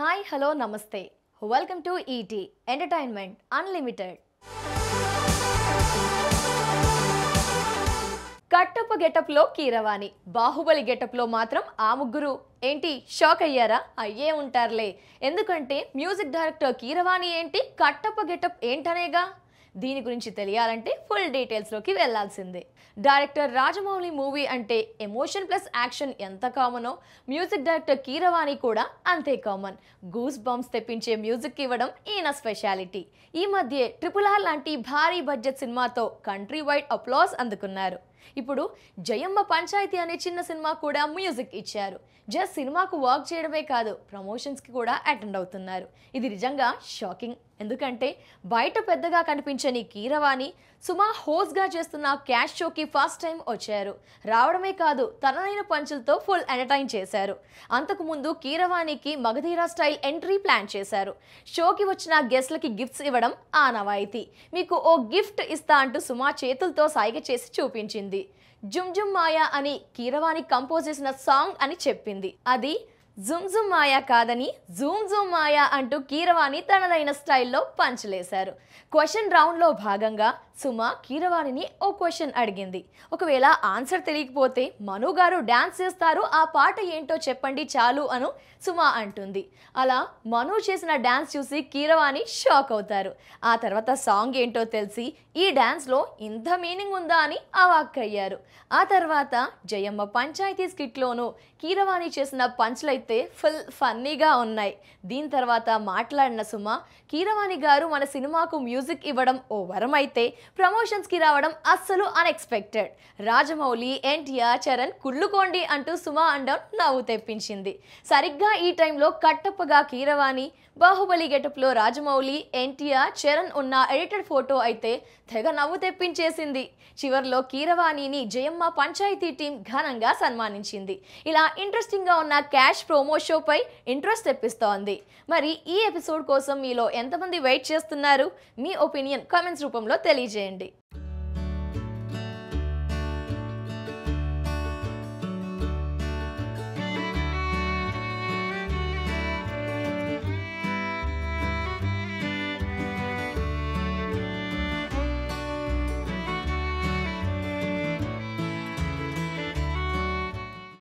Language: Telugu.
హాయ్ హలో నమస్తే welcome to ET entertainment unlimited Kattappa గెటప్లో కీరవాణి బాహుబలి గెటప్లో మాత్రం ఆ ముగ్గురు ఏంటి షాక్ అయ్యారా అయ్యే ఉంటారులే ఎందుకంటే మ్యూజిక్ డైరెక్టర్ కీరవాణి ఏంటి కట్టప్ప గెటప్ ఏంటనేగా దీని గురించి తెలియాలంటే ఫుల్ డీటెయిల్స్లోకి వెళ్ళాల్సిందే డైరెక్టర్ రాజమౌళి మూవీ అంటే ఎమోషన్ ప్లస్ యాక్షన్ ఎంత కామనో మ్యూజిక్ డైరెక్టర్ కీరవాణి కూడా అంతే కామన్ గూస్ బంప్స్ తెప్పించే మ్యూజిక్ ఇవ్వడం ఈయన స్పెషాలిటీ ఈ మధ్య ట్రిపుల్ ఆర్ లాంటి భారీ బడ్జెట్ సినిమాతో కంట్రీ వైడ్ అప్లాస్ అందుకున్నారు ఇప్పుడు జయమ్మ పంచాయతీ అనే చిన్న సినిమా కూడా మ్యూజిక్ ఇచ్చారు జస్ట్ సినిమాకు వర్క్ చేయడమే కాదు ప్రమోషన్స్కి కూడా అటెండ్ అవుతున్నారు ఇది నిజంగా షాకింగ్ ఎందుకంటే బయట పెద్దగా కనిపించని కీరవాణి సుమా హోస్ట్గా చేస్తున్న క్యాష్ షోకి ఫస్ట్ టైం వచ్చారు రావడమే కాదు తనదైన పంచులతో ఫుల్ ఎంటర్టైన్ చేశారు అంతకుముందు కీరవాణికి మగధీర స్టైల్ ఎంట్రీ ప్లాన్ చేశారు షోకి వచ్చిన గెస్ట్లకి గిఫ్ట్స్ ఇవ్వడం ఆనవాయితీ మీకు ఓ గిఫ్ట్ ఇస్తా అంటూ సుమా చేతులతో సాయిగ చేసి చూపించింది జుమ్ జుమ్ మాయా అని కీరవాణి కంపోజ్ చేసిన సాంగ్ అని చెప్పింది అది జుమ్ జుమ్ మాయా కాదని జూమ్ జూమ్ మాయా అంటూ కీరవాణి తనదైన స్టైల్లో పంచలేశారు క్వశ్చన్ రౌండ్లో భాగంగా సుమ కీరవాణిని ఓ క్వశ్చన్ అడిగింది ఒకవేళ ఆన్సర్ తెలియకపోతే మను గారు డ్యాన్స్ చేస్తారు ఆ పాట ఏంటో చెప్పండి చాలు అను సుమ అంటుంది అలా మను చేసిన డ్యాన్స్ చూసి కీరవాణి షాక్ అవుతారు ఆ తర్వాత సాంగ్ ఏంటో తెలిసి ఈ డ్యాన్స్లో ఇంత మీనింగ్ ఉందా అని అవాక్కయ్యారు ఆ తర్వాత జయమ్మ పంచాయతీ స్కిట్లోనూ కీరవాణి చేసిన పంచ్లైతే ఫుల్ ఫన్నీగా ఉన్నాయి దీని తర్వాత మాట్లాడిన సుమ కీరవాణి గారు మన సినిమాకు మ్యూజిక్ ఇవ్వడం ఓ వరం అయితే ప్రమోషన్స్కి రావడం అస్సలు అన్ఎక్స్పెక్టెడ్ రాజమౌళి ఎన్టీఆర్ చరణ్ కుళ్ళుకోండి అంటూ సుమ అండం నవ్వు తెప్పించింది సరిగ్గా ఈ టైంలో కట్టప్పగా కీరవాణి బాహుబలి గెటప్లో రాజమౌళి ఎన్టీఆర్ చరణ్ ఉన్న ఎడిటెడ్ ఫోటో అయితే తెగ నవ్వు తెప్పించేసింది చివర్లో కీరవాణిని జయమ్మ పంచాయతీ టీం ఘనంగా సన్మానించింది ఇలా ఇంట్రెస్టింగ్గా ఉన్న క్యాష్ ప్రోమో షోపై ఇంట్రెస్ట్ తెప్పిస్తోంది మరి ఈ ఎపిసోడ్ కోసం మీలో ఎంతమంది వెయిట్ చేస్తున్నారు మీ ఒపీనియన్ కామెంట్స్ రూపంలో తెలియజేయండి